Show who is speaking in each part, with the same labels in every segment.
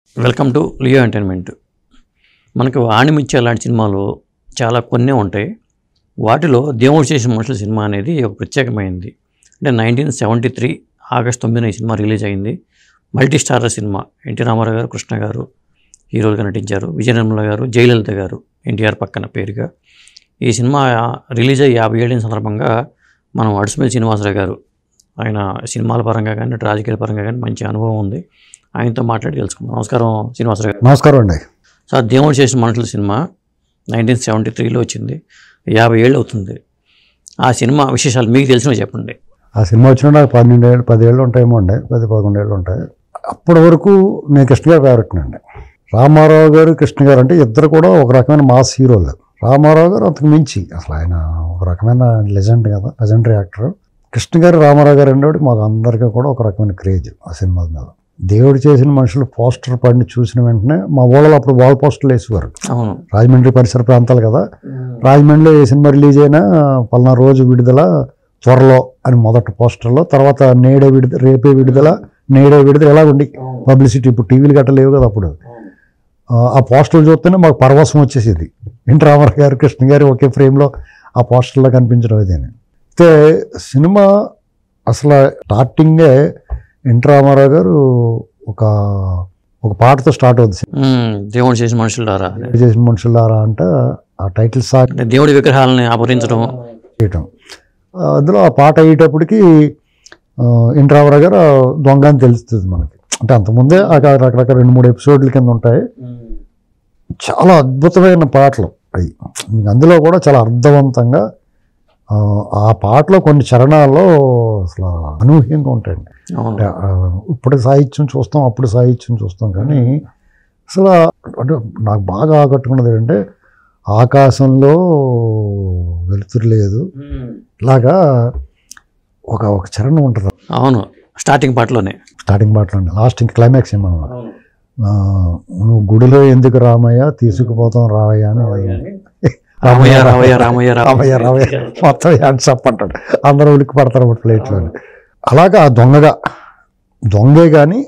Speaker 1: Welcome to Leo entertainment మనకు ఆణిమిత్య లాంటి సినిమాలు చాలా కొన్నే ఉంటాయి వాటిలో దేవుడు చేసిన మనుషుల సినిమా అనేది ఒక ప్రత్యేకమైనది అంటే నైన్టీన్ సెవెంటీ త్రీ ఆగస్ట్ తొమ్మిదిన ఈ సినిమా రిలీజ్ అయింది multi starrer cinema NT Rama Rao గారు కృష్ణ గారు హీరోలుగా నటించారు విజయ నిర్మల గారు జయలలిత గారు ఎన్టీఆర్ పక్కన పేరుగా ఈ సినిమా రిలీజ్ అయ్యి యాభై ఏళ్ళైన సందర్భంగా మనం అడుసుమల్లి శ్రీనివాసరావు గారు ఆయన సినిమాల పరంగా కానీ అటు రాజకీయాల పరంగా కానీ మంచి అనుభవం ఉంది ఆయనతో మాట్లాడి తెలుసుకుందాం నమస్కారం శ్రీనివాసరావు గారు
Speaker 2: నమస్కారం అండి
Speaker 1: సార్ దేవుడు చేసిన మనుషుల సినిమా నైన్టీన్ సెవెంటీ త్రీలో వచ్చింది యాభై ఏళ్ళు అవుతుంది ఆ సినిమా విశేషాలు మీకు తెలిసినవి చెప్పండి
Speaker 2: ఆ సినిమా వచ్చిన నాకు పన్నెండు ఏళ్ళు పదిహేళ్ళు ఉంటాయేమో అండి పది పదకొండు ఏళ్ళు ఉంటాయి అప్పటి వరకు నేను కృష్ణ గారు ఫేవరెట్ అండి రామారావు గారు కృష్ణ గారు అంటే ఇద్దరు కూడా ఒక రకమైన మాస్ హీరోలు రామారావు గారు అంతకు మించి అసలు ఆయన ఒక రకమైన లెజెండ్ కదా లెజెండరీ యాక్టర్ కృష్ణ గారు రామారావు గారు అనేవాడు మాకు అందరికీ కూడా ఒక రకమైన క్రేజ్ ఆ సినిమా మీద దేవుడు చేసిన మనుషులు పోస్టర్ పడిని చూసిన వెంటనే మా ఊళ్ళలో అప్పుడు వాల్ పోస్టర్లు వేసేవారు
Speaker 1: అవును
Speaker 2: రాజమండ్రి పరిసర ప్రాంతాలు కదా రాజమండ్రిలో ఏ సినిమా రిలీజ్ అయినా పలానా రోజు విడుదల త్వరలో అని మొదటి పోస్టర్లో తర్వాత నేడే విడుదల రేపే విడుదల నేడే విడుదల ఎలా ఉండి పబ్లిసిటీ ఇప్పుడు టీవీలు గట్ట లేవు కదా అప్పుడు ఆ, ఆ పోస్టర్లు చూస్తేనే మాకు పరవశం వచ్చేసేది ఎన్టీ రామారావు గారు కృష్ణ గారు ఒకే ఫ్రేమ్లో ఆ పోస్టర్లో కనిపించడం అదే అయితే సినిమా అసలు స్టార్టింగే ఎన్టీ రామారావు గారు ఒక ఒక పాటతో స్టార్ట్ అవుతుంది
Speaker 1: మ్మ్. దేవుడు చేసిన మనుషులారా
Speaker 2: సినిమా చేసిన మనుషులారా అంటే ఆ టైటిల్ సాంగ్
Speaker 1: అంటే దేవుడి విగ్రహాలని అపహరించడం
Speaker 2: చేయటం ఆ, అందులో ఆ పాట అయ్యేటప్పటికి ఎన్టీ రామారావు గారు దొంగ అని తెలుస్తుంది మనకి అంటే అంతకుముందే ఆ రకరకాల రెండు మూడు ఎపిసోడ్ల కింద ఉంటాయి చాలా అద్భుతమైన పాటలు అవి మీకు అందులో కూడా చాలా అర్థవంతంగా ఆ, ఆ పాటలో కొన్ని చరణాల్లో అసలు అనూహ్యంగా ఉంటాయండి
Speaker 1: అవును
Speaker 2: అంటే ఆ, ఇప్పుడు సాహిత్యం చూస్తాం అప్పుడు సాహిత్యం చూస్తాం కానీ అసలు అంటే నాకు బాగా ఆకట్టుకున్నది ఏంటంటే ఆకాశంలో వెలుతురు లేదు ఇలాగా ఒక ఒక చరణం ఉంటుంది
Speaker 1: అవును స్టార్టింగ్ పాటలోనే
Speaker 2: స్టార్టింగ్ పాటలో లాస్ట్ ఇంక క్లైమాక్స్ ఏమన్నా ఆ, నువ్వు గుడిలో ఎందుకు రామయ్య తీసుకుపోతాం రావయ్య అని
Speaker 1: రామయ్య రామయ్య రామయ్య
Speaker 2: రామయ్య రామయ్య మొత్తం హ్యాండ్స్ అప్ అంటాడు అందరూ ఉలిక్కి పడతారు అన్నమాట ప్లేట్లో అలాగా ఆ దొంగగా దొంగే కానీ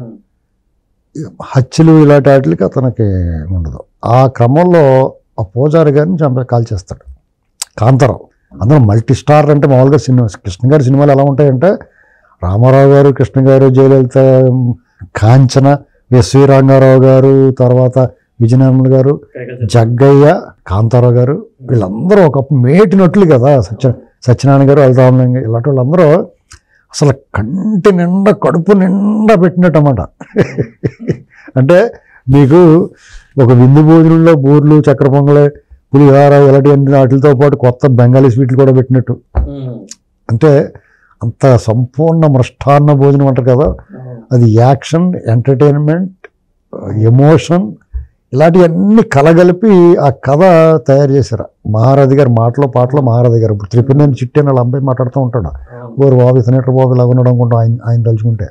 Speaker 2: హత్యలు ఇలాంటి వాటికి అతనికి ఉండదు ఆ క్రమంలో ఆ పూజారి గారిని చంపే కాల్ చేస్తాడు కాంతారావు అందులో మల్టీ స్టార్ అంటే మామూలుగా సినిమా కృష్ణ గారి సినిమాలు ఎలా ఉంటాయంటే రామారావు గారు కృష్ణ గారు జయలలిత కాంచన ఎస్వి రంగారావు గారు తర్వాత విజయనిర్మల గారు జగ్గయ్య కాంతారావు గారు వీళ్ళందరూ ఒక మేటినట్లు కదా సత్య సత్యనారాయణ గారు అల్రామలింగ ఇలాంటి వాళ్ళందరూ అసలు కంటి నిండా కడుపు నిండా పెట్టినట్టు అన్నమాట అంటే మీకు ఒక విందు భోజనంలో బూర్లు చక్కెర పొంగలే పులిహార ఇలాంటివన్నీ వాటితో పాటు కొత్త బెంగాలీ స్వీట్లు కూడా పెట్టినట్టు అంటే అంత సంపూర్ణ మృష్టాన్న భోజనం అంటారు కదా అది యాక్షన్ ఎంటర్టైన్మెంట్ ఎమోషన్ ఇలాంటివన్నీ కలగలిపి ఆ కథ తయారు చేశారు మహారాజు గారి మాటలో పాటలో మహారాజు గారు ఇప్పుడు త్రిపుణేని చిట్టి అని వాళ్ళ అబ్బాయి మాట్లాడుతూ ఉంటాడు ఓరు బాబు ఇతనేటర్ బాబు ఇలా ఉన్నాడు అనుకుంటా ఆయన ఆయన తలుచుకుంటే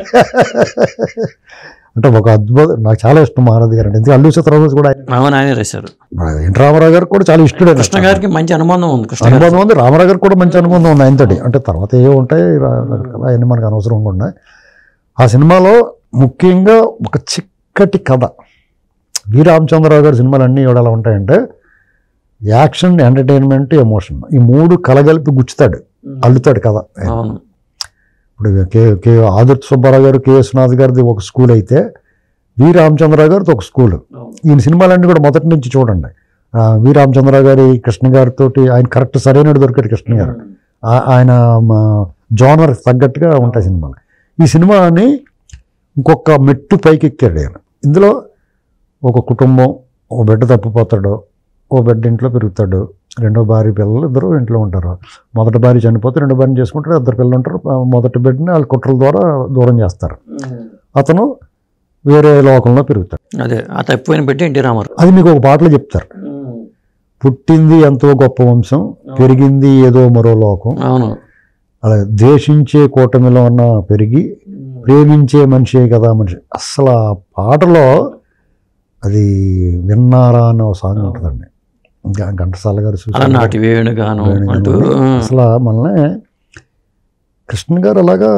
Speaker 2: అంటే ఒక అద్భుత నాకు చాలా ఇష్టం మహారాజు గారు అంటే ఎందుకంటే అల్లు చిత్రరాజు కూడా
Speaker 1: అవును ఆయనే రాశారు
Speaker 2: ఎన్ రామారావు గారు కూడా చాలా ఇష్టడే
Speaker 1: కృష్ణ గారికి మంచి అనుబంధం ఉంది కృష్ణ గారు
Speaker 2: అనుబంధం ఉంది రామారావు గారికి కూడా మంచి అనుబంధం ఉంది ఆయనతోటి అంటే తర్వాత ఏ ఉంటాయి రా- రకరకాల అవన్నీ మనకు అనవసరంగా ఉన్నాయి ఆ సినిమాలో ముఖ్యంగా ఒక చిక్కటి కథ వి రామచంద్రరావు గారి సినిమాలు అన్నీ కూడా ఎలా ఉంటాయంటే యాక్షన్ ఎంటర్టైన్మెంట్ ఎమోషన్ ఈ మూడు కలగలిపి గుచ్చుతాడు అల్లుతాడు కథ
Speaker 1: అవును
Speaker 2: ఇప్పుడు కే కే ఆదుర్తి సుబ్బారావు గారు కేఎస్ నాథ్ గారిది ఒక స్కూల్ అయితే వి రామచంద్రరావు గారిది ఒక స్కూల్ ఈయన సినిమాలన్నీ కూడా మొదటి నుంచి చూడండి ఆ, వి రామచంద్రరావు గారి కృష్ణ గారితో ఆయన కరెక్ట్ సరైన దొరికాడు కృష్ణ గారు ఆ- ఆయన జోనర్ తగ్గట్టుగా ఉంటాయి సినిమాలు ఈ సినిమాని ఇంకొక మెట్టు పైకి ఎక్కాడు ఆయన ఇందులో ఒక కుటుంబం ఓ బిడ్డ తప్పిపోతాడు ఓ బిడ్డ ఇంట్లో పెరుగుతాడు రెండో భార్య పిల్లలు ఇద్దరు ఇంట్లో ఉంటారు మొదటి భార్య చనిపోతే రెండో భార్యని చేసుకుంటారు ఇద్దరు పిల్లలు ఉంటారు ఆ, మొదటి బిడ్డని వాళ్ళ కుట్రల ద్వారా దూరం చేస్తారు అతను వేరే లోకంలో పెరుగుతాడు
Speaker 1: అదే ఆ తప్పిపోయిన పెట్టి ఎన్టీ రామారావు
Speaker 2: అది మీకు ఒక పాటలో చెప్తారు పుట్టింది ఎంతో గొప్ప వంశం పెరిగింది ఏదో మరో లోకం
Speaker 1: అవును
Speaker 2: అలా ద్వేషించే కూటమిలో ఉన్న పెరిగి ప్రేమించే మనిషే కదా మనిషి అసలు ఆ పాటలో అది విన్నారా అన్న ఒక సాంగ్ ఉంటుందండి ఇంకా ఘంటసాల గారు చూసి
Speaker 1: అలనాటి వేణుగాను అంటూ
Speaker 2: అసలు మనల్ని కృష్ణ గారు అలాగా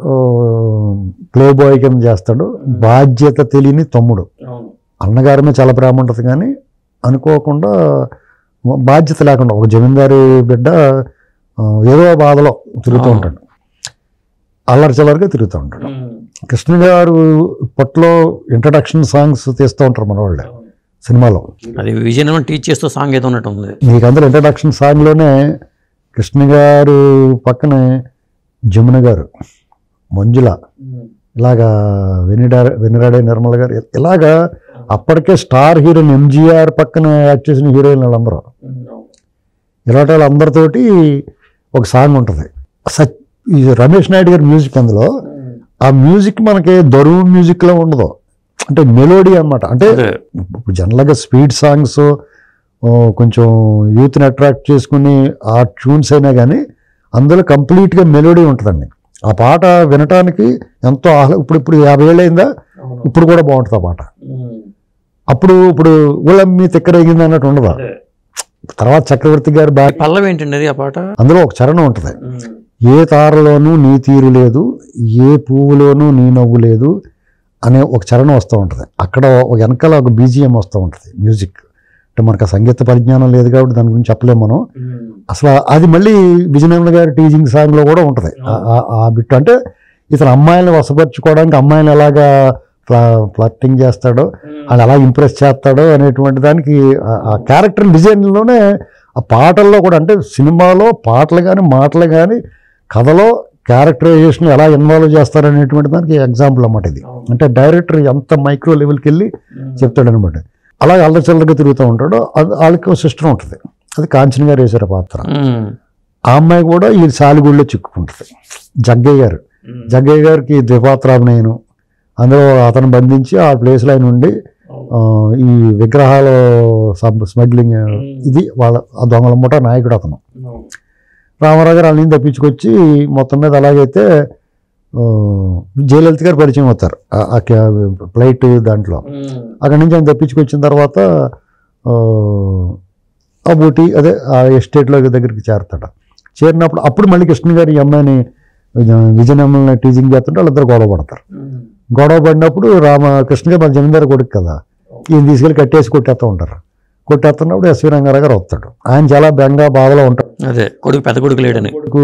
Speaker 2: ప్లే బాయ్ కింద చేస్తాడు బాధ్యత తెలియని తమ్ముడు అన్నగారి మీద చాలా ప్రేమ ఉంటుంది కానీ అనుకోకుండా బాధ్యత లేకుండా ఒక జమీందారి బిడ్డ ఆ, ఏదో బాధలో తిరుగుతూ
Speaker 1: ఆ.
Speaker 2: ఉంటాడు అల్లరి చిల్లరిగా తిరుగుతూ ఉంటాడు కృష్ణ గారు ఇప్పట్లో ఇంట్రడక్షన్ సాంగ్స్ తీస్తూ ఉంటారు మన వాళ్ళు సినిమాలో
Speaker 1: అది విజయనగరం టీచ్ చేస్తూ సాంగ్ ఏదో ఉన్నట్టు ఉంది
Speaker 2: మీకు అందరూ ఇంట్రడక్షన్ సాంగ్లోనే కృష్ణ గారు పక్కనే జమున గారు మంజుల ఇలాగా వెనిడా వెనిరాడే నిర్మల గారు ఇలాగా అప్పటికే స్టార్ హీరోయిన్ ఎంజీఆర్ పక్కన యాక్ట్ చేసిన హీరోయిన్ వాళ్ళందరూ ఇలాంటి వాళ్ళందరితోటి ఒక సాంగ్ ఉంటుంది సచ్ ఈ రమేష్ నాయుడు గారి మ్యూజిక్ అందులో ఆ మ్యూజిక్ మనకి దరువు మ్యూజిక్లో ఉండదు అంటే మెలోడీ అన్నమాట అంటే
Speaker 1: అదే
Speaker 2: ఇప్పుడు జనరల్గా స్పీడ్ సాంగ్స్ కొంచెం యూత్ని అట్రాక్ట్ చేసుకుని ఆ ట్యూన్స్ అయినా కానీ అందులో కంప్లీట్గా మెలోడీ ఉంటుందండి ఆ పాట వినటానికి ఎంతో ఆహ్లా ఇప్పుడు ఇప్పుడు యాభై ఏళ్ళు అయిందా ఇప్పుడు కూడా బాగుంటుంది ఆ పాట అప్పుడు ఇప్పుడు ఊళ్ళమ్మి తిక్కరేగింది అన్నట్టు ఉండదు తర్వాత చక్రవర్తి గారు బాగా
Speaker 1: పల్లవి ఏంటండి అది ఆ పాట
Speaker 2: అందులో ఒక చరణం ఉంటుంది ఏ తారలోనూ నీ తీరు లేదు ఏ పువ్వులోనూ నీ నవ్వు లేదు అనే ఒక చరణం వస్తూ ఉంటుంది అక్కడ ఒక వెనకాల ఒక బీజిఎం వస్తూ ఉంటుంది మ్యూజిక్ అంటే మనకు ఆ సంగీత పరిజ్ఞానం లేదు కాబట్టి దాని గురించి చెప్పలేము మనం అసలు అది మళ్ళీ విజయనగర గారి టీచింగ్ సాంగ్లో కూడా ఉంటుంది ఆ- ఆ- ఆ బిట్ అంటే ఇతను అమ్మాయిని వసపరుచుకోవడానికి అమ్మాయిని ఎలాగా ఫ్లర్టింగ్ చేస్తాడో వాళ్ళు ఎలా ఇంప్రెస్ చేస్తాడో అనేటువంటి దానికి ఆ- ఆ క్యారెక్టర్ డిజైన్లోనే ఆ పాటల్లో కూడా అంటే సినిమాలో పాటలు కానీ మాటలు కానీ కథలో క్యారెక్టరైజేషన్ ఎలా ఇన్వాల్వ్ చేస్తారనేటువంటి దానికి ఎగ్జాంపుల్ అన్నమాట ఇది అంటే డైరెక్టర్ ఎంత మైక్రో లెవెల్కి వెళ్ళి చెప్తాడనమాట అలాగే అల్లచల్లగా తిరుగుతూ ఉంటాడు అది వాళ్ళకి ఒక సిస్టర్ ఉంటుంది అది కాంచన గారు వేశారు ఆ పాత్ర
Speaker 1: ఉమ్.
Speaker 2: ఆ అమ్మాయి కూడా ఈ సాలిగుడిలో చిక్కుకుంటుంది జగ్గయ్య గారు జగ్గయ్య గారికి ద్విపాత్రాభినయను అందులో అతను బంధించి ఆ ప్లేస్లో ఆయన ఉండి ఆ, ఈ విగ్రహాలు సబ్ స్మగ్లింగ్ ఇది వాళ్ళ ఆ దొంగల మూట నాయకుడు అతను రామారావు గారు వాళ్ళని తప్పించుకొచ్చి మొత్తం మీద అలాగైతే ఆ, జయలలిత గారు పరిచయం అవుతారు ఆ- ఆ క్యా- ఫ్లైట్ దాంట్లో అక్కడి నుంచి ఆయన తప్పించుకొచ్చిన తర్వాత ఆ, ఆ బూటి అదే ఆ ఎస్టేట్లో దగ్గరికి చేరతాడు చేరినప్పుడు అప్పుడు మళ్ళీ కృష్ణ గారు ఈ అమ్మాయిని విజ- విజయనగరంలో టీచింగ్ చేస్తుంటే వాళ్ళిద్దరు గొడవ పడతారు గొడవ పడినప్పుడు రామ కృష్ణ గారు మన జమీందారు కొడుకు కదా ఈయన తీసుకెళ్ళి కట్టేసి కొట్టేస్తూ ఉంటారు కొట్టేస్తున్నప్పుడు ఎస్వి రంగారావు గారు వస్తాడు ఆయన చాలా బెంగ బాధలో ఉంటాడు
Speaker 1: అదే కొడుకు పెద్ద కొడుకు లేడని
Speaker 2: కొడుకు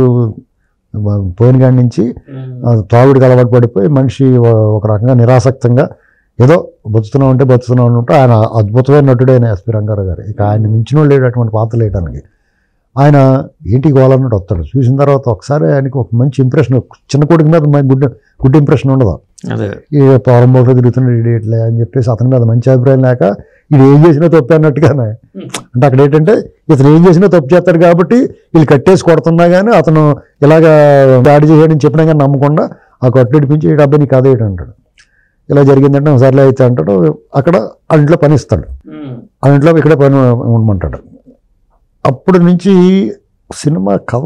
Speaker 2: పోయిన కాడి నుంచి ఆ తాగుడికి అలవాటు పడిపోయి మనిషి ఒ- ఒక రకంగా నిరాసక్తంగా ఏదో బతుకుతున్నాం అంటే బతుకుతున్నాం అంటే ఆయన అద్భుతమైన నటుడు ఆయన ఎస్పి రంగారావు గారు ఇక ఆయన మించిన వాళ్ళు లేడు అటువంటి పాత్రలు వేయడానికి ఆయన ఏంటి గోలన్నట్టు వస్తాడు చూసిన తర్వాత ఒకసారి ఆయనకి ఒక మంచి ఇంప్రెషన్ చిన్న కొడుకు మీద మంచి గుడ్ గుడ్ ఇంప్రెషన్ ఉండదు
Speaker 1: అదే
Speaker 2: ఈ పౌరంబోలో తిరుగుతున్నాడు ఇది ఇట్లే అని చెప్పేసి అతని మీద మంచి అభిప్రాయం లేక ఇది ఏం చేసినా తప్పు అన్నట్టుగానే అంటే అక్కడ ఏంటంటే ఇతను ఏం చేసినా తప్పు చేస్తాడు కాబట్టి వీళ్ళు కట్టేసి కొడుతున్నా కానీ అతను ఇలాగా దాడి చేయడని చెప్పినా కానీ నమ్మకుండా ఆ కొట్టు ఇడిపించి ఈ డబ్బా నీకు అదే అంటాడు ఇలా జరిగిందంటే సర్లే అయితే అంటాడు అక్కడ ఆ ఇంట్లో పని ఇస్తాడు ఆ ఇంట్లో ఇక్కడ పని ఉండమంటాడు అప్పటి నుంచి సినిమా కథ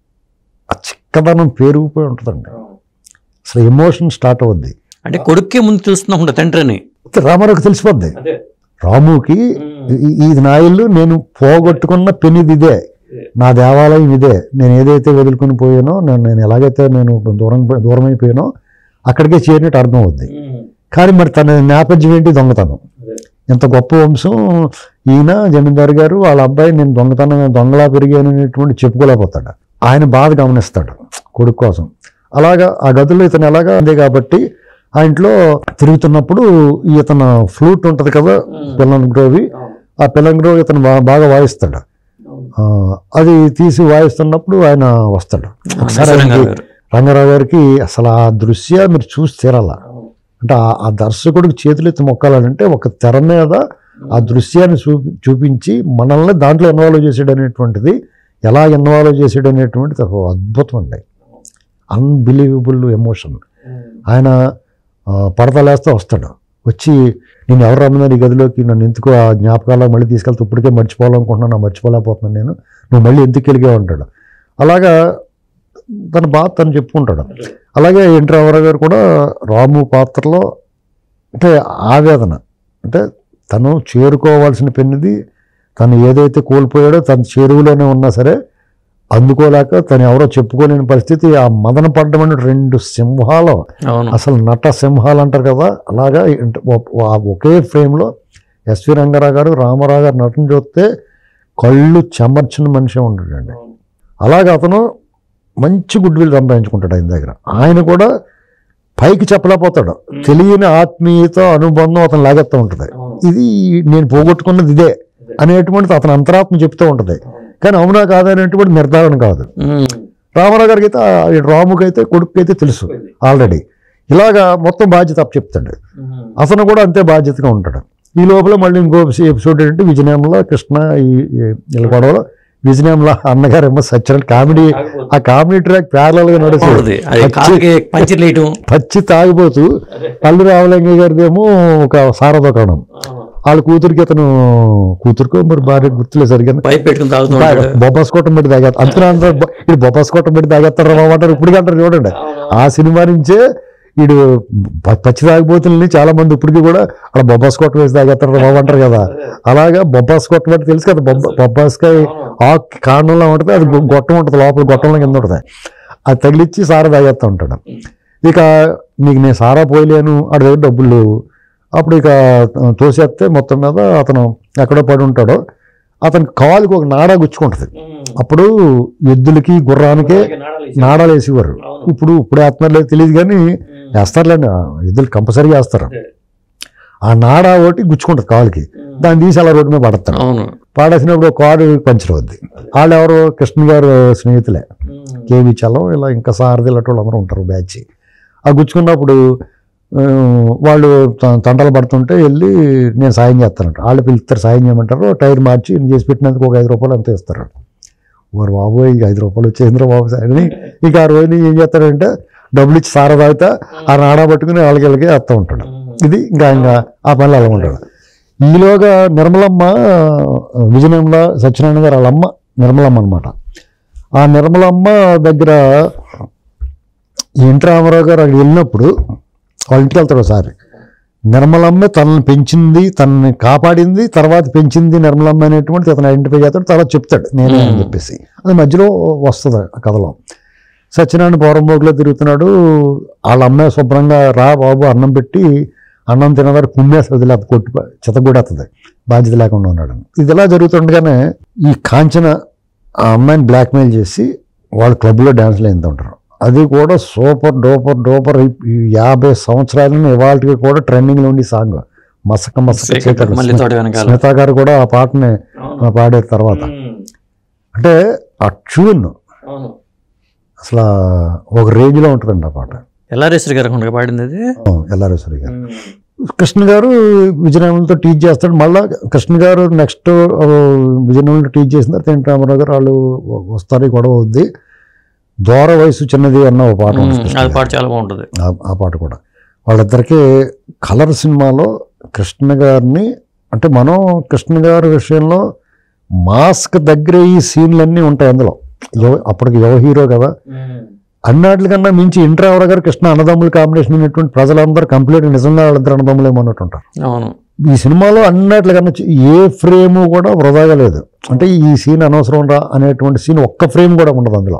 Speaker 2: ఆ చిక్కదనం పేరుకుపోయి ఉంటుందండి అసలు ఎమోషన్ స్టార్ట్ అవుద్ది
Speaker 1: అంటే కొడుక్కే ముందు తెలుస్తున్నా ఉంటా తండ్రి అని
Speaker 2: రామారావుకి తెలిసిపోద్ది
Speaker 1: అదే
Speaker 2: రాముకి ఈ- ఇది నా ఇల్లు నేను పోగొట్టుకున్న పెనిది ఇదే నా దేవాలయం ఇదే నేను ఏదైతే వదులుకొని పోయానో నేను నేను ఎలాగైతే నేను దూరం దూరం అయిపోయానో అక్కడికే చేరినట్టు అర్థం అవుద్ది కానీ మరి తన నేపథ్యం ఏంటి దొంగతనం ఎంత గొప్ప వంశం ఈయన జమీందారు గారు వాళ్ళ అబ్బాయి నేను దొంగతనం దొంగలా పెరిగాను అనేటువంటి చెప్పుకోలేకపోతాడు ఆయన బాధ గమనిస్తాడు కొడుకు కోసం అలాగా ఆ గదిలో ఇతను ఎలాగా ఉంది కాబట్టి ఆ ఇంట్లో తిరుగుతున్నప్పుడు ఇతను ఫ్లూట్ ఉంటుంది కదా పిల్లన్ గ్రోవి ఆ పిల్లన్ గ్రోవ్ ఇతను బా- బాగా వాయిస్తాడు ఆ, అది తీసి వాయిస్తున్నప్పుడు ఆయన వస్తాడు ఒకసారి
Speaker 1: రంగారావు
Speaker 2: ఆయనకి
Speaker 1: గారు.
Speaker 2: రంగారావు గారికి అసలు ఆ దృశ్య మీరు చూసి తీరాల అంటే ఆ- ఆ దర్శకుడికి చేతులు ఎత్తి మొక్కాలంటే ఒక తెర మీద ఆ దృశ్యాన్ని చూపి చూపించి మనల్ని దాంట్లో ఇన్వాల్వ్ చేసాడు అనేటువంటిది ఎలా ఇన్వాల్వ్ చేసాడు అనేటువంటిది ఒక అద్భుతం అండి అన్బిలీవబుల్ ఎమోషన్ ఆయన ఆ, పడతలేస్తే వస్తాడు వచ్చి నేను ఎవరు రమ్మన్నారు ఈ గదిలోకి నన్ను ఎందుకు ఆ జ్ఞాపకాలు మళ్ళీ తీసుకెళ్తే ఇప్పటికే మర్చిపోవాలనుకుంటున్నాను మర్చిపోలేకపోతున్నాను నేను నువ్వు మళ్ళీ ఎందుకు వెలిగావు అంటాడు అలాగా తన బాధ తను చెప్పుకుంటాడు అలాగే ఎన్టీ రామారావు గారు కూడా రాము పాత్రలో అంటే ఆవేదన అంటే తను చేరుకోవాల్సిన పెన్నిది తను ఏదైతే కోల్పోయాడో తన చెరువులోనే ఉన్నా సరే అందుకోలేక తను ఎవరో చెప్పుకోలేని పరిస్థితి ఆ మదన పడ్డమైన రెండు సింహాలు
Speaker 1: అవును
Speaker 2: అసలు నట సింహాలు అంటారు కదా అలాగా ఇంట- ఒ- ఆ ఒకే ఫ్రేమ్లో ఎస్వి రంగారావు గారు రామారావు గారు నటన చూస్తే కళ్ళు చెమర్చిన మనిషి ఉంటాడండి అలాగే అతను మంచి గుడ్ విల్ సంపాదించుకుంటాడు ఆయన దగ్గర ఆయన కూడా పైకి చెప్పలేకపోతాడు తెలియని ఆత్మీయత అనుబంధం అతను లాగెత్తా ఉంటుంది ఇది నేను పోగొట్టుకున్నది ఇదే అనేటువంటిది అతని అంతరాత్మ చెప్తూ ఉంటుంది కానీ అవునా కాదనేటువంటి నిర్ధారణ కాదు
Speaker 1: ఉమ్.
Speaker 2: రామారావు గారికి అయితే ఆ రాముకి అయితే కొడుకు అయితే తెలుసు ఆల్రెడీ ఇలాగా మొత్తం బాధ్యత అప్పు చెప్తాడు అతను కూడా అంతే బాధ్యతగా ఉంటాడు ఈ లోపల మళ్ళీ ఇంకో ఎపిసోడ్ ఏంటంటే విజయనగరంలో కృష్ణ ఈ ఈ- వీళ్ళ గొడవలో విజయనగరంలో అన్నగారు ఏమో సత్యనారాయణ కామెడీ ఆ కామెడీ ట్రాక్ ప్యారల్ గా నడుస్తుంది
Speaker 1: బాగుంది అది కాలుకి పంచర్ లేయటం
Speaker 2: పచ్చి తాగిపోతూ పల్లి రామలింగ గారిదేమో ఒక సార దుకాణం వాళ్ళ కూతురికి అతను కూతురుకో మరి భార్య గుర్తులేదు సరిగ్గా
Speaker 1: పైప్ పెట్టుకుని తాగుతూ ఉంటాడు
Speaker 2: బొబ్బాస్ కొట్టం పెట్టి తాగేస్తారు అంతనే అందరూ బొ- ఇది బొబ్బాస్ కొట్టం పెట్టి తాగేస్తారు బాబు అంటారు ఇప్పుడు అంటారు చూడండి ఆ సినిమా నుంచే వీడు ప- పచ్చి తాగిపోతుల్ని చాలా మంది ఇప్పటికీ కూడా అక్కడ బొబ్బాస్ కొట్టం వేసి తాగేస్తారు బాబు అంటారు కదా అలాగా బొబ్బాస్ కొట్టం అంటే తెలుసు కదా బొబ్బ బొబ్బాస్కాయ ఆ కాండంలో ఉంటుంది అది గొ- గొట్టం ఉంటుంది లోపల గొట్టంలో కింద ఉంటుంది అది తగిలిచ్చి సారా తాగేస్తూ ఉంటాడు ఇక నీకు నేను సారా పోయలేను ఆడ దగ్గర డబ్బులు లేవు అప్పుడు ఇక తోసేస్తే మొత్తం మీద అతను ఎక్కడో పడి ఉంటాడో అతనికి కాలుకి ఒక నాడా గుచ్చుకుంటుంది అప్పుడు ఎద్దులకి గుర్రానికి నాడాలు వేసేవారు ఇప్పుడు ఇప్పుడు వేస్తున్నారు లేదు తెలియదు కానీ వేస్తారులేండి ఆ ఎద్దులు కంపల్సరీగా వేస్తారు ఆ నాడా ఒకటి గుచ్చుకుంటుంది కాలుకి దాన్ని తీసి అలా రోడ్డు మీద పడతాడు
Speaker 1: అవును
Speaker 2: పాడేసినప్పుడు ఒక కారు పంచర్ అవుద్ది వాళ్ళు ఎవరు కృష్ణ గారు స్నేహితులే కేవీ చలం ఇలా ఇంకా సారథి ఇలాంటి వాళ్ళు అందరూ ఉంటారు బ్యాచ్ ఆ గుచ్చుకున్నప్పుడు ఆ, వాళ్ళు త- తంటలు పడుతుంటే వెళ్ళి నేను సాయం చేస్తానంట వాళ్ళు పిలుస్తారు సాయం చేయమంటారు టైర్ మార్చి నేను చేసి పెట్టినందుకు ఒక ఐదు రూపాయలు అంతే ఇస్తారు ఓరు బాబు ఇక ఐదు రూపాయలు వచ్చేంద్ర బాబు అని ఇక ఆ రోజుని ఏం చేస్తాడంటే డబ్బులు ఇచ్చి సార తాగుతా ఆ నాడా పట్టుకుని వాళ్ళకి వెళ్ళకి వేస్తూ ఉంటాడు ఇది ఇంకా ఇంకా ఆ పనులు అలా ఉంటాడు ఈలోగా నిర్మలమ్మ విజయనగరంలో సత్యనారాయణ గారు వాళ్ళ అమ్మ నిర్మలమ్మ అనమాట ఆ నిర్మలమ్మ దగ్గర ఎన్టీ రామారావు గారు అక్కడ వెళ్ళినప్పుడు వాళ్ళ ఇంటికి వెళ్తాడు ఒకసారి నిర్మలమ్మ తనని పెంచింది తనని కాపాడింది తర్వాత పెంచింది నిర్మలమ్మ అనేటువంటి అతను ఐడెంటిఫై చేస్తాడు తర్వాత చెప్తాడు నేనే అని చెప్పేసి అది మధ్యలో వస్తుంది ఆ కథలో సత్యనారాయణ పౌరంబోగులో తిరుగుతున్నాడు వాళ్ళ అమ్మాయి శుభ్రంగా రా బాబు అన్నం పెట్టి అన్నం తినదారు కుమ్మేసి వదిలే కొట్టి చెత్తగూడేస్తుంది బాధ్యత లేకుండా ఉన్నాడు ఇది ఇలా జరుగుతుండగానే ఈ కాంచన ఆ అమ్మాయిని బ్లాక్మెయిల్ చేసి వాళ్ళు క్లబ్లో డ్యాన్స్లు వేస్తూ ఉంటారు అది కూడా సూపర్ డూపర్ డూపర్ ఈ యాభై సంవత్సరాలను ఇవాళకి కూడా ట్రెండింగ్లో ఉండి సాంగ్ మసక మసక చీకట్లు.
Speaker 1: మళ్ళీ తోట వెనకాల
Speaker 2: స్మిత గారు కూడా ఆ పాటని పాడారు తర్వాత అంటే ఆ ట్యూన్ అసలు ఒక రేంజ్లో ఉంటుందండి ఆ పాట
Speaker 1: ఎల్ఆర్ఎస్ఆర్ గారు ఉండగా పాడింది అది
Speaker 2: ఎల్ఆర్ఎస్వరి గారు కృష్ణ గారు విజయనగరంతో టీచ్ చేస్తాడు మళ్ళా కృష్ణ గారు నెక్స్ట్ విజయనగరంలో టీచ్ చేసిన తర్వాత ఎన్టీ రామారావు గారు వాళ్ళు వస్తారు ఈ గొడవ అవుద్ది దూర వయసు చిన్నది అన్న ఒక పాట ఉంది కృష్ణ
Speaker 1: అది
Speaker 2: గారు.
Speaker 1: పాట చాలా బాగుంటుంది
Speaker 2: ఆ- ఆ పాట కూడా వాళ్ళిద్దరికి కలర్ సినిమాలో కృష్ణ గారిని అంటే మనం కృష్ణ గారి విషయంలో మాస్క్ దగ్గర ఈ సీన్లన్నీ ఉంటాయి అందులో ఎవ- అప్పటికి యువ హీరో కదా అన్నిటికన్నా మించి ఇంట్రావర గారు కృష్ణ అన్నదమ్ముల కాంబినేషన్ ఉన్నటువంటి ప్రజలందరూ కంప్లీట్ నిజంగా వాళ్ళిద్దరు అన్నదమ్ములు ఏమన్నట్టు ఉంటారు
Speaker 1: అవును
Speaker 2: ఈ సినిమాలో అన్నిటికన్నా చి- ఏ ఫ్రేము కూడా వృధాగా లేదు అంటే ఈ సీన్ అనవసరం రా అనేటువంటి సీన్ ఒక్క ఫ్రేమ్ కూడా ఉండదు అందులో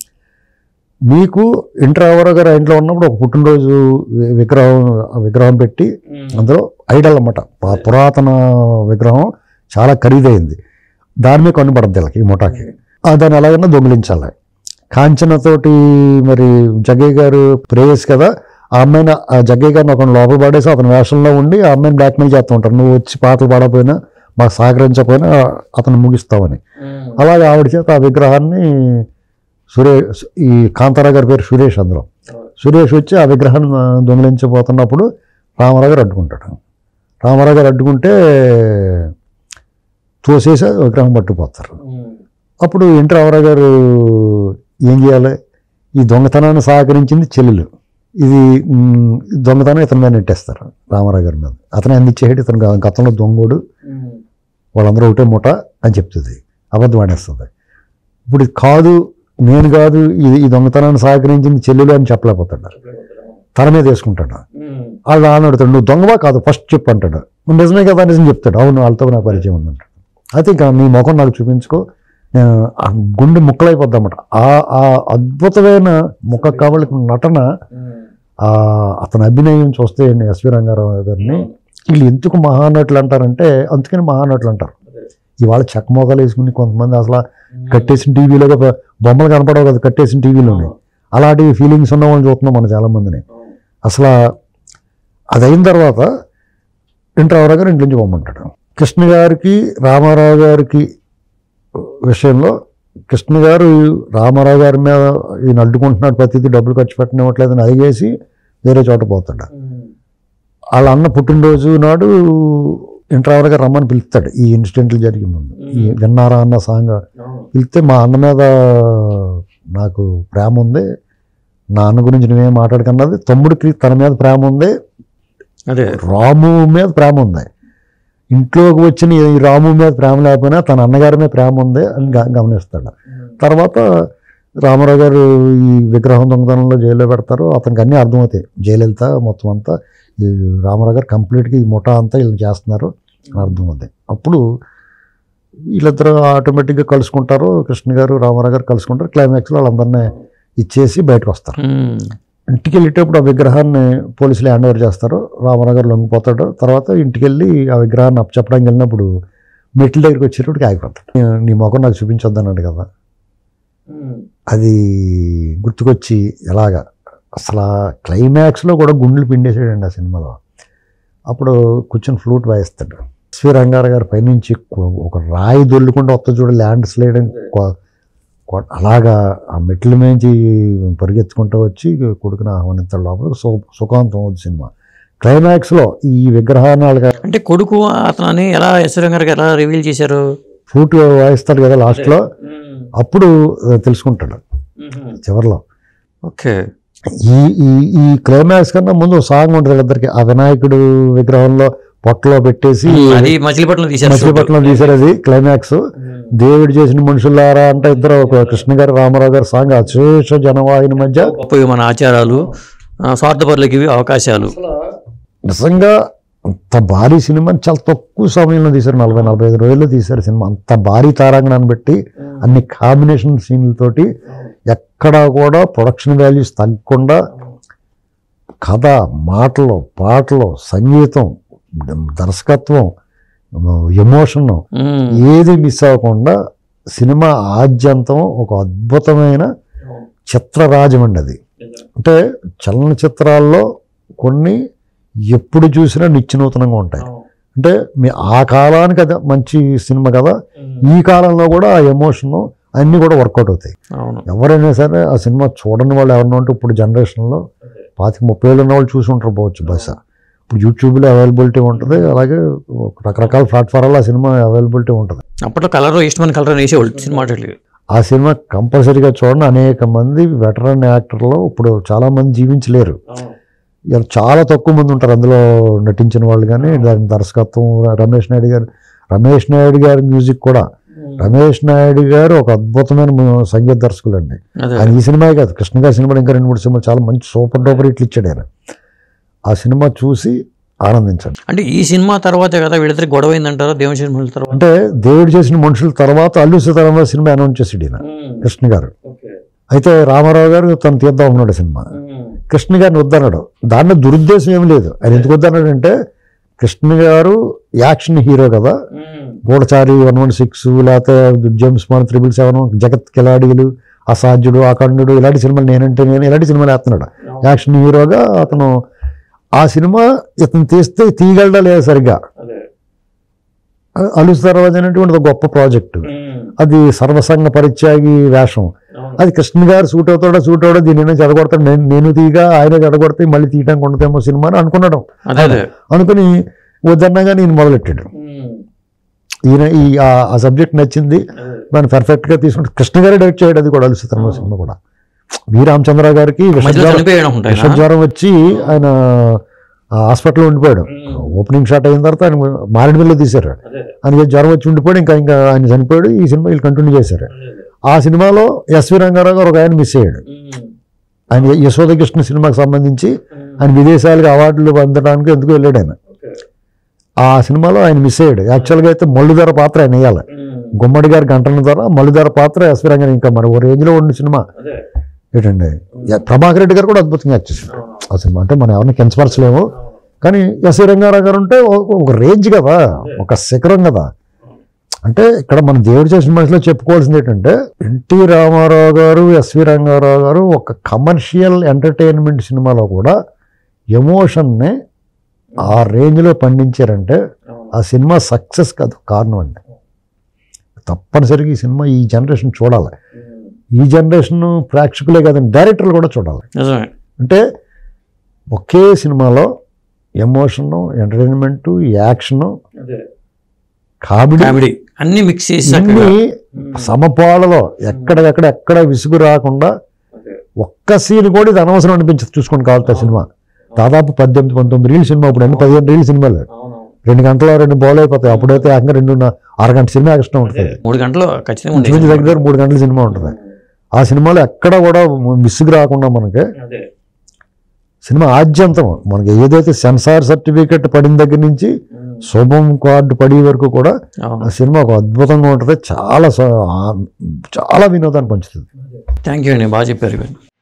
Speaker 2: మీకు ఇంట్రావర గారు ఆ ఇంట్లో ఉన్నప్పుడు ఒక పుట్టినరోజు వి- విగ్రహం విగ్రహం పెట్టి అందులో ఐడల్ అన్నమాట పా- పురాతన విగ్రహం చాలా ఖరీదైంది దాని మీద కనుపడద్ది వీళ్ళకి ఈ ముఠాకి ఆ దాన్ని ఎలాగైనా దొంగిలించాలి కాంచనతోటి మరి జగ్గయ్య గారు ప్రేయస్ కదా ఆ అమ్మాయిని ఆ జగ్గయ్య గారిని ఒక లోపల పడేసి అతని వేషంలో ఉండి ఆ అమ్మాయిని బ్లాక్మెయిల్ చేస్తూ ఉంటారు నువ్వు వచ్చి పాటలు పాడకపోయినా మాకు సహకరించకపోయినా అతను ముగిస్తావని అలాగే ఆవిడ చేత ఆ విగ్రహాన్ని సురేష్ ఈ కాంతారా గారి పేరు సురేష్ అందులో సురేష్ వచ్చి ఆ విగ్రహాన్ని ఆ, దొంగిలించబోతున్నప్పుడు రామారావు గారు అడ్డుకుంటాడు రామారావు గారు అడ్డుకుంటే తోసేసి ఆ విగ్రహం పట్టుకుపోతారు అప్పుడు ఎన్టీ రామారావు గారు ఏం చేయాలి ఈ దొంగతనాన్ని సహకరించింది చెల్లెలు ఇది మ్, ఈ దొంగతనం ఇతని మీద నెట్టేస్తారు రామారావు గారి మీద అతను అందించేటి ఇతను గ- గతంలో దొంగోడు వాళ్ళందరూ ఒకటే ముఠ అని చెప్తుంది అబద్ధం ఆడేస్తుంది ఇప్పుడు ఇది కాదు నేను కాదు ఇది ఈ దొంగతనాన్ని సహకరించింది చెల్లెలు అని చెప్పలేకపోతాడు తన మీద వేసుకుంటాడు వాళ్ళు నాన్న అడుగుతాడు నువ్వు దొంగవా కాదు ఫస్ట్ చెప్పు అంటాడు "నువ్వు నిజమే కదా నిజం చెప్తాడు అవును వాళ్ళతో నాకు పరిచయం ఉందంటాడు అయితే ఇంకా నీ ముఖం నాకు చూపించుకో ఆ, ఆ గుండె ముక్కలైపోద్ది అన్నమాట ఆ ఆ అద్భుతమైన ముఖ కవళిక నటన ఆ అతని అభినయం చూస్తే ఎస్వి రంగారావు గారిని వీళ్ళు ఎందుకు మహానటులు అంటారంటే అందుకని మహానటులు అంటారు ఇవాళ చెక్కమోకాలు వేసుకుని కొంతమంది అసలు కట్టేసిన టీవీలో బొమ్మలు కనపడవు కదా కట్టేసిన టీవీలోనే అలాంటి ఫీలింగ్స్ ఉన్న వాళ్ళని చూస్తున్నాం మనం చాలా మందిని అసలు అది అయిన తర్వాత ఇంటర్ గారు ఇంటి నుంచి పొమ్మంటాడు కృష్ణ గారికి రామారావు గారికి విషయంలో కృష్ణ గారు రామారావు గారి మీద ఈయన అడ్డుకుంటున్నాడు ప్రతిదీ డబ్బులు ఖర్చు పెట్టనివ్వట్లేదని అడిగేసి వేరే చోట పోతాడు వాళ్ళ అన్న పుట్టినరోజు నాడు ఇంటర్ గారు రమ్మని పిలుస్తాడు ఈ ఇన్సిడెంట్లు జరిగే ముందు ఈ విన్నారా అన్న సాంగ్ పిలిస్తే మా అన్న మీద నాకు ప్రేమ ఉంది నా అన్న గురించి నువ్వేం మాట్లాడకన్నది తమ్ముడికి తన మీద ప్రేమ ఉంది
Speaker 1: అదే
Speaker 2: రాము మీద ప్రేమ ఉంది ఇంట్లోకి వచ్చిన ఈ రాము మీద ప్రేమ లేకపోయినా తన అన్నగారి మీద ప్రేమ ఉంది అని గ- గమనిస్తాడు తర్వాత రామారావు గారు ఈ విగ్రహం దొంగతనంలో జైల్లో పెడతారు అతనికి అన్నీ అర్థమవుతాయి జయలలిత మొత్తం అంతా ఈ రామారావు గారు కంప్లీట్గా ఈ ముఠా అంతా వీళ్ళు చేస్తున్నారు అని అర్థమవుతాయి అప్పుడు వీళ్ళిద్దరూ ఆటోమేటిక్గా కలుసుకుంటారు కృష్ణ గారు రామారావు గారు కలుసుకుంటారు క్లైమాక్స్లో వాళ్ళందరినీ ఇచ్చేసి బయటకు వస్తారు
Speaker 1: ఉమ్.
Speaker 2: ఇంటికి వెళ్ళేటప్పుడు ఆ విగ్రహాన్ని పోలీసులు హ్యాండ్ ఓవర్ చేస్తారు రామారావు గారు లొంగిపోతాడు తర్వాత ఇంటికి వెళ్ళి ఆ విగ్రహాన్ని అప్పచెప్పడానికి వెళ్ళినప్పుడు మెట్ల దగ్గరికి వచ్చేటప్పటికి ఆగిపోతాడు నీ- నీ ముఖం నాకు చూపించొద్దన్నాడు కదా అది గుర్తుకొచ్చి ఎలాగా అసలు ఆ క్లైమాక్స్లో కూడా గుండెలు పిండేసాడండి ఆ సినిమాలో అప్పుడు కూర్చొని ఫ్లూట్ వాయిస్తాడు ఎస్వి రంగారావు గారి పైనుంచి కొ- ఒక రాయి దొల్లుకుంటూ వస్తా చూడ ల్యాండ్ స్లైడ్ అని కొ- కొ- అలాగా ఆ మెట్ల మించి పరిగెత్తుకుంటూ వచ్చి కొడుకుని ఆహ్వానిస్తాడు లోపల సు సుఖాంతం అవుతుంది సినిమా క్లైమాక్స్లో ఈ విగ్రహాన్ని వాళ్ళకి
Speaker 1: అంటే కొడుకు అతనని ఎలా ఎస్వరం గారికి ఎలా రివీల్ చేశారు
Speaker 2: ఫ్లూట్ వాయిస్తాడు కదా లాస్ట్లో అప్పుడు ఆ, తెలుసుకుంటాడు చివరిలో
Speaker 1: ఓకే
Speaker 2: ఈ ఈ ఈ క్లైమాక్స్ కన్నా ముందు సాంగ్ ఉంటుంది ఇద్దరికి ఆ వినాయకుడు విగ్రహంలో పొట్టలో పెట్టేసి
Speaker 1: అది మచిలీపట్నం తీశారు
Speaker 2: మచిలీపట్నం తీశారు అది క్లైమాక్స్ దేవుడు చేసిన మనుషులారా అంటే ఇద్దరు ఒక కృష్ణ గారు రామారావు గారి సాంగ్ అశేష జనవాహిని మధ్య
Speaker 1: గొప్పవి మన ఆచారాలు ఆ, స్వార్థపరులకి ఇవి అవకాశాలు
Speaker 2: నిజంగా అంత భారీ సినిమాని చాలా తక్కువ సమయంలో తీశారు నలభై నలభై ఐదు రోజుల్లో తీశారు సినిమా అంత భారీ తారాంగణాన్ని పెట్టి అన్ని కాంబినేషన్ సీన్లతోటి ఎక్కడా కూడా ప్రొడక్షన్ వాల్యూస్ తగ్గకుండా కథ మాటలు పాటలు సంగీతం దర్శకత్వం ఎమోషన్
Speaker 1: ఉమ్.
Speaker 2: ఏది మిస్ అవ్వకుండా సినిమా ఆద్యంతం ఒక అద్భుతమైన చిత్రరాజం అండి అది అంటే చలనచిత్రాల్లో కొన్ని ఎప్పుడు చూసినా నిత్యనూతనంగా ఉంటాయి అంటే మీ ఆ కాలానికి అది మంచి సినిమా కదా ఈ కాలంలో కూడా ఆ ఎమోషన్ అన్నీ కూడా వర్కౌట్ అవుతాయి
Speaker 1: అవును
Speaker 2: ఎవరైనా సరే ఆ సినిమా చూడని వాళ్ళు ఎవరైనా ఉంటే ఇప్పుడు జనరేషన్లో పాతిక ముప్పై ఏళ్ళు ఉన్న వాళ్ళు చూసి ఉంటారు పోవచ్చు బహుశా ఇప్పుడు యూట్యూబ్లో అవైలబిలిటీ ఉంటుంది అలాగే రకరకాల ప్లాట్ఫారాల్లో ఆ సినిమా అవైలబిలిటీ ఉంటుంది
Speaker 1: అప్పట్లో కలర్ ఇష్టమైన కలర్ వేసేవాళ్ళు సినిమా ఆటలకి.
Speaker 2: ఆ సినిమా కంపల్సరీగా చూడండి అనేక మంది వెటరన్ యాక్టర్లు ఇప్పుడు చాలా మంది జీవించలేరు ఇలా చాలా తక్కువ మంది ఉంటారు అందులో నటించిన వాళ్ళు కానీ దాని దర్శకత్వం రమేష్ నాయుడు గారు రమేష్ నాయుడు గారి మ్యూజిక్ కూడా రమేష్ నాయుడు గారు ఒక అద్భుతమైన ము- సంగీత దర్శకులు అండి
Speaker 1: అదే
Speaker 2: ఆయన ఈ సినిమా కాదు కృష్ణ గారి సినిమాలు ఇంకా రెండు మూడు సినిమాలు చాలా మంచి సూపర్ డూపర్ హిట్లు ఇచ్చాడు ఆయన ఆ సినిమా చూసి ఆనందించండి
Speaker 1: అంటే ఈ సినిమా తర్వాతే కదా వీళ్ళిద్దరికి గొడవ అయిందంటారు దేవుని సినిమాల తర్వాత
Speaker 2: అంటే దేవుడు చేసిన మనుషుల తర్వాత అల్లు సీతారామరావు సినిమా అనౌన్స్ చేసాడు ఈయన కృష్ణ గారు అయితే రామారావు గారు తను తీద్దాం అన్నాడు సినిమా కృష్ణ గారిని వద్దన్నాడు దాంట్లో దురుద్దేశం ఏమి లేదు ఆయన ఎందుకు వద్దన్నాడు అంటే కృష్ణ గారు యాక్షన్ హీరో కదా గూఢచారి వన్ వన్ సిక్స్ లేకపోతే James Bond triple seven Jagath Kiladilu అసాధ్యుడు అఖండుడు ఇలాంటి సినిమాలు నేనంటే నేను ఇలాంటి సినిమాలు వేస్తున్నాడు యాక్షన్ హీరోగా అతను ఆ సినిమా ఇతను తీస్తే తీయగలడా లేదా సరిగ్గా అలుసు తర్వాత అనేటువంటి ఒక గొప్ప ప్రాజెక్టు అది సర్వసంగ పరిత్యాగి వేషం అది కృష్ణ గారు సూట్ అవుతాడో సూట్ అవుడో దీని చెడగొడతాడు నేను నేను తీయగా ఆయన చెడగొడితే మళ్ళీ తీయడానికి ఉండదేమో సినిమా అని అనుకున్నాడు
Speaker 1: అదే అదే
Speaker 2: అనుకుని వద్దన్నగా నేను మొదలెట్టాడు ఈయన ఈ ఆ- ఆ సబ్జెక్ట్ నచ్చింది దాన్ని పర్ఫెక్ట్గా తీసుకుంటే కృష్ణ గారే డైరెక్ట్ చేయడం అది కూడా అలుసుతరం సినిమా కూడా వి రామచంద్ర గారికి
Speaker 1: మధ్యలో
Speaker 2: విషజ్వరం
Speaker 1: చనిపోయాడు అనుకుంటా ఆయన.
Speaker 2: విషజ్వరం వచ్చి ఆయన ఆ హాస్పిటల్లో ఉండిపోయాడు ఓపెనింగ్ షాట్ అయిన తర్వాత ఆయన మారేడుమిల్లిలో తీశారు ఆయనకి జ్వరం వచ్చి ఉండిపోయాడు ఇంకా ఇంకా ఆయన చనిపోయాడు ఈ సినిమా వీళ్ళు కంటిన్యూ చేశారు ఆ సినిమాలో ఎస్వి రంగారావు గారు ఒక ఆయన మిస్ అయ్యాడు ఆయన యశోద కృష్ణ సినిమాకి సంబంధించి ఆయన విదేశాలకు అవార్డులు పొందడానికి ఎందుకు వెళ్ళాడు ఆయన ఆ సినిమాలో ఆయన మిస్ అయ్యాడు యాక్చువల్గా అయితే మల్లుధర పాత్ర ఆయన వేయాలి గుమ్మడి గారి గంటల ద్వారా మల్లిధార పాత్ర ఎస్వి రంగన్ ఇంకా మరి ఓ రేంజ్లో ఉన్న సినిమా ఏంటండి యా- ప్రభాకర్ రెడ్డి గారు కూడా అద్భుతంగా యాక్ట్ చేశారు ఆ సినిమా అంటే మనం ఎవరిని కించపరచలేము కానీ ఎస్వి రంగారావు గారు ఉంటే ఒక- ఒక రేంజ్ కదా ఒక శిఖరం కదా అంటే ఇక్కడ మన దేవుడు చేసిన మనిషిలో చెప్పుకోవాల్సింది ఏంటంటే ఎన్టీ రామారావు గారు ఎస్వి రంగారావు గారు ఒక కమర్షియల్ ఎంటర్టైన్మెంట్ సినిమాలో కూడా ఎమోషన్ని ఆ రేంజ్లో పండించారంటే ఆ సినిమా సక్సెస్ కాదు కారణం అండి తప్పనిసరిగా ఈ సినిమా ఈ జనరేషన్ చూడాలి ఈ జనరేషన్ ప్రేక్షకులే కాదండి డైరెక్టర్లు కూడా చూడాలి
Speaker 1: నిజమే
Speaker 2: అంటే ఒకే సినిమాలో emotion entertainment action comedy
Speaker 1: comedy అన్ని మిక్స్ చేసి చక్కగా
Speaker 2: ఇన్ని సమపాలలో ఎక్కడ ఎక్కడ ఎక్కడ విసుగు రాకుండా ఒక్క సీన్ కూడా ఇది అనవసరం అనిపించదు చూసుకొని కావాలి సినిమా దాదాపు పద్దెనిమిది పంతొమ్మిది రీల్ సినిమా ఇప్పుడు అన్ని పదిహేను రీల్ సినిమాలు రెండు గంటల రెండు బౌల్ అయిపోతాయి అప్పుడైతే ఏకంగా రెండు అరగంట సినిమా ఎక్స్ట్రా ఉంటుంది
Speaker 1: మూడు గంటలు ఖచ్చితంగా
Speaker 2: ఇంచుమించు
Speaker 1: ఉండేది
Speaker 2: దగ్గర దగ్గర మూడు గంటల సినిమా ఉంటుంది ఆ సినిమాలో ఎక్కడ కూడా మిస్సుకు రాకుండా మనకి సినిమా ఆద్యంతం మనకి ఏదైతే సెన్సార్ సర్టిఫికెట్ పడిన దగ్గర నుంచి శుభం కార్డు పడే వరకు కూడా
Speaker 1: అవును
Speaker 2: ఆ సినిమా ఒక అద్భుతంగా ఉంటుంది చాలా స- ఆ- చాలా వినోదాన్ని పంచుతుంది
Speaker 1: థ్యాంక్ యూ అండి బాగా చెప్పారు